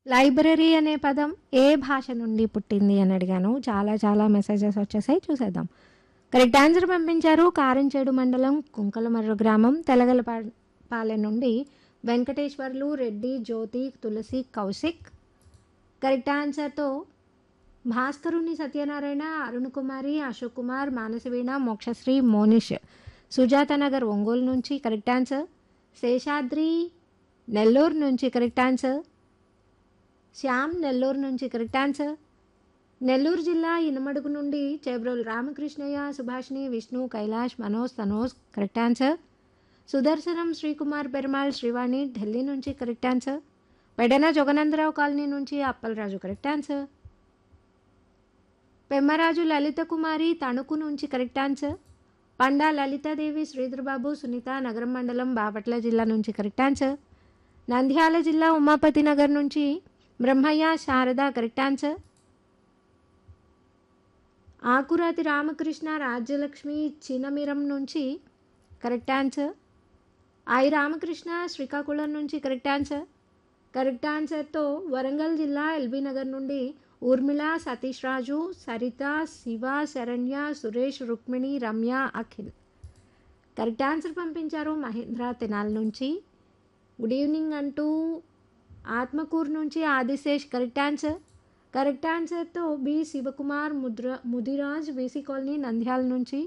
library అనే పదం ఏ భాష నుండి పుట్టింది అని అడిగాను చాలా చాలా మెసేజెస్ వచ్చేసాయి చూసేద్దాం కరెక్ట్ ఆన్సర్ పంపించారు కారంచేడు మండలం కుంకలమర్రు గ్రామం తెలగలపా పాలెం నుండి వెంకటేశ్వర్లు రెడ్డి జ్యోతి తులసి కౌశిక్ కరెక్ట్ ఆన్సర్తో భాస్కరుని సత్యనారాయణ అరుణ్ కుమారి అశోక్ కుమార్ మానసవీణ మోక్షశ్రీ మోనిష్ సుజాత నగర్ ఒంగోలు నుంచి కరెక్ట్ ఆన్సర్ శేషాద్రి నెల్లూరు నుంచి కరెక్ట్ ఆన్సర్ శ్యామ్ నెల్లూరు నుంచి కరెక్ట్ ఆన్సర్ నెల్లూరు జిల్లా ఇనమడుగు నుండి చేబ్రోలు రామకృష్ణయ్య సుభాష్ని విష్ణు కైలాష్ మనోజ్ తనోజ్ కరెక్ట్ ఆన్సర్ సుదర్శనం శ్రీకుమార్ పెరుమాళ్ శ్రీవాణి ఢిల్లీ నుంచి correct answer Pedana Jaganandarao colony నుంచి అప్పలరాజు కరెక్ట్ ఆన్సర్ పెమ్మరాజు లలిత కుమారి తణుకు నుంచి కరెక్ట్ ఆన్సర్ పండా లలితాదేవి శ్రీధర్బాబు సునీత నగరం మండలం బాపట్ల జిల్లా నుంచి కరెక్ట్ ఆన్సర్ నంద్యాల జిల్లా ఉమాపతి నగర్ నుంచి బ్రహ్మయ్య శారద కరెక్ట్ ఆన్సర్ ఆకురాతి రామకృష్ణ రాజ్యలక్ష్మి చినమిరం నుంచి correct answer I Ramakrishna Srikakulam నుంచి కరెక్ట్ ఆన్సర్ కరెక్ట్ ఆన్సర్తో వరంగల్ జిల్లా ఎల్బీ నగర్ నుండి ఊర్మిళ సతీష్ రాజు సరిత శివ శరణ్య సురేష్ రుక్మిణి రమ్య అఖిల్ కరెక్ట్ ఆన్సర్ పంపించారు మహేంద్ర తెనాల్ నుంచి గుడ్ ఈవినింగ్ అంటూ ఆత్మకూరు నుంచి ఆదిశేష్ కరెక్ట్ ఆన్సర్ కరెక్ట్ ఆన్సర్తో బి శివకుమార్ ముద్ర ముదిరాజ్ బీసీ కాలనీ నంద్యాల నుంచి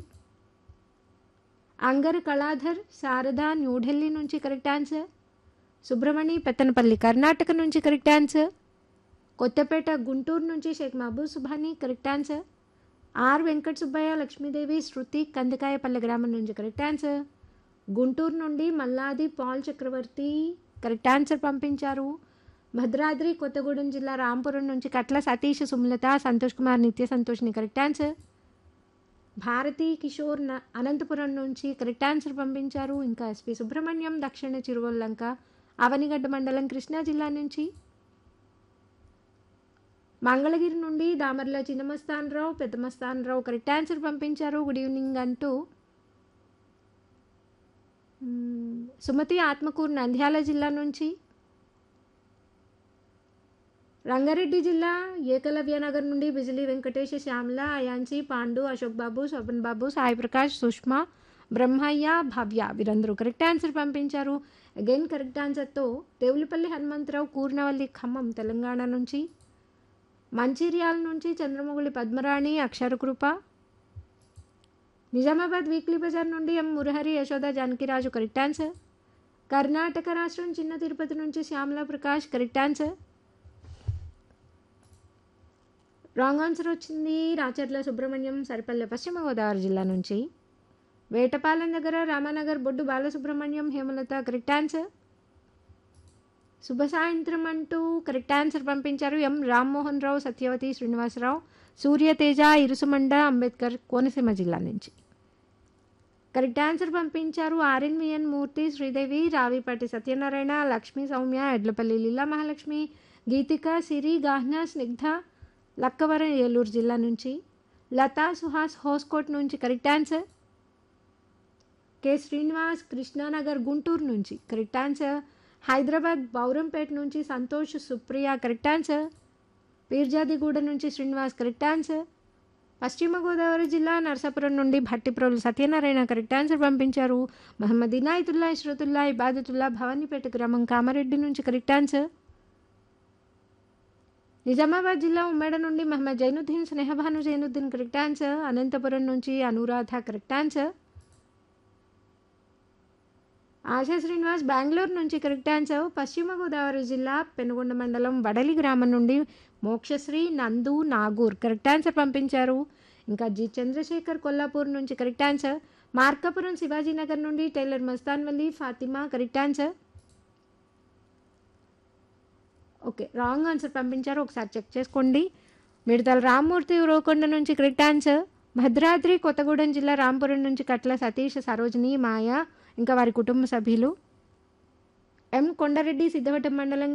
అంగర్ కళాధర్ శారద న్యూఢిల్లీ నుంచి కరెక్ట్ ఆన్సర్ సుబ్రమణి పెత్తనపల్లి కర్ణాటక నుంచి కరెక్ట్ ఆన్సర్ కొత్తపేట గుంటూరు నుంచి Shaik Mahaboob Subhani correct answer R Venkata Subbaiah Lakshmidevi Shruthi Kandikayapalle గ్రామం నుంచి కరెక్ట్ ఆన్సర్ గుంటూరు నుండి మల్లాది పాల్ చక్రవర్తి కరెక్ట్ ఆన్సర్ పంపించారు భద్రాద్రి కొత్తగూడెం జిల్లా రాంపురం నుంచి కట్ల సతీష్ సుమలత సంతోష్ కుమార్ నిత్య సంతోష్ని కరెక్ట్ ఆన్సర్ భారతి కిషోర్ న- అనంతపురం నుంచి కరెక్ట్ ఆన్సర్ పంపించారు ఇంకా ఎస్పి సుబ్రహ్మణ్యం దక్షిణ చిరువల్లంక అవనిగడ్డ మండలం కృష్ణా జిల్లా నుంచి మంగళగిరి నుండి దామర్ల చిన్నమస్తానరావు పెద్దమస్తానరావు కరెక్ట్ ఆన్సర్ పంపించారు గుడ్ ఈవినింగ్ అంటూ మ్మ్, సుమతి ఆత్మకూరు నంద్యాల జిల్లా నుంచి రంగారెడ్డి జిల్లా ఏకలవ్య నగర్ నుండి బిజిలీ వెంకటేష్ శ్యామల అయాన్సి పాండు అశోక్ బాబు శోభన్ బాబు సాయి ప్రకాష్ సుష్మా బ్రహ్మయ్య భవ్య వీరందరూ కరెక్ట్ ఆన్సర్ పంపించారు అగైన్ కరెక్ట్ ఆన్సర్తో దేవులపల్లి హనుమంతరావు కూర్నవల్లి ఖమ్మం తెలంగాణ నుంచి మంచిర్యాల నుంచి చంద్రమౌళి పద్మరాణి అక్షరకృప నిజామాబాద్ వీక్లీ బజార్ నుండి M Murahari Yashoda Janakiraju correct answer Karnataka రాష్ట్రం చిన్న తిరుపతి నుంచి Shyamala Prakash correct answer wrong answer వచ్చింది రాచర్ల సుబ్రహ్మణ్యం సరిపల్లె పశ్చిమ గోదావరి జిల్లా నుంచి వేటపాలెం దగ్గర రామానగర్ బొడ్డు బాలసుబ్రహ్మణ్యం హేమలత కరెక్ట్ ఆన్సర్ శుభ సాయంత్రం అంటూ కరెక్ట్ ఆన్సర్ పంపించారు ఎం రామ్మోహన్ రావు సత్యవతి శ్రీనివాసరావు సూర్యతేజ ఇరుసుమండ అంబేద్కర్ కోనసీమ జిల్లా నుంచి కరెక్ట్ ఆన్సర్ పంపించారు ఆర్ఎన్విఎన్ మూర్తి శ్రీదేవి రావిపాటి సత్యనారాయణ లక్ష్మీ సౌమ్య ఎడ్లపల్లి లీలా మహాలక్ష్మి గీతిక సిరి గాహ్న స్నిగ్ధ లక్కవరం ఏలూరు జిల్లా నుంచి లతా సుహాస్ హోస్కోట్ నుంచి correct answer K Srinivas Krishnanagar Guntur నుంచి కరెక్ట్ ఆన్సర్ హైదరాబాద్ బౌరంపేట నుంచి సంతోష్ సుప్రియ కరెక్ట్ ఆన్సర్ పీర్జాదిగూడ నుంచి శ్రీనివాస్ కరెక్ట్ ఆన్సర్ పశ్చిమ గోదావరి జిల్లా నరసాపురం నుండి భట్టిప్రోలు సత్యనారాయణ కరెక్ట్ ఆన్సర్ పంపించారు మహమ్మద్ ఇనాయతుల్లా ఇష్రతుల్లా ఇబాదతుల్లా భవానీపేట గ్రామం కామారెడ్డి నుంచి కరెక్ట్ ఆన్సర్ నిజామాబాద్ జిల్లా ఉమ్మేడ నుండి మహమ్మద్ జైనుద్దీన్ స్నేహభాను జైనుద్దీన్ కరెక్ట్ ఆన్సర్ అనంతపురం నుంచి అనురాధ కరెక్ట్ ఆన్సర్ ఆశా శ్రీనివాస్ బెంగళూరు నుంచి కరెక్ట్ ఆన్సర్ పశ్చిమ గోదావరి జిల్లా పెనుగొండ మండలం వడలి గ్రామం నుండి మోక్షశ్రీ నందు నాగూర్ కరెక్ట్ ఆన్సర్ పంపించారు ఇంకా జి చంద్రశేఖర్ కొల్లాపూర్ నుంచి కరెక్ట్ ఆన్సర్ మార్కాపురం శివాజీనగర్ నుండి tailor Mastanvalli Fatima correct answer okay wrong answer పంపించారు ఒకసారి చెక్ చేసుకోండి మిడతల రామ్మూర్తి ఉరవకొండ నుంచి కరెక్ట్ ఆన్సర్ భద్రాద్రి కొత్తగూడెం జిల్లా రాంపురం నుంచి కట్ల సతీష్ సరోజిని మాయ ఇంకా వారి కుటుంబ సభ్యులు ఎం కొండారెడ్డి సిద్ధవటం మండలం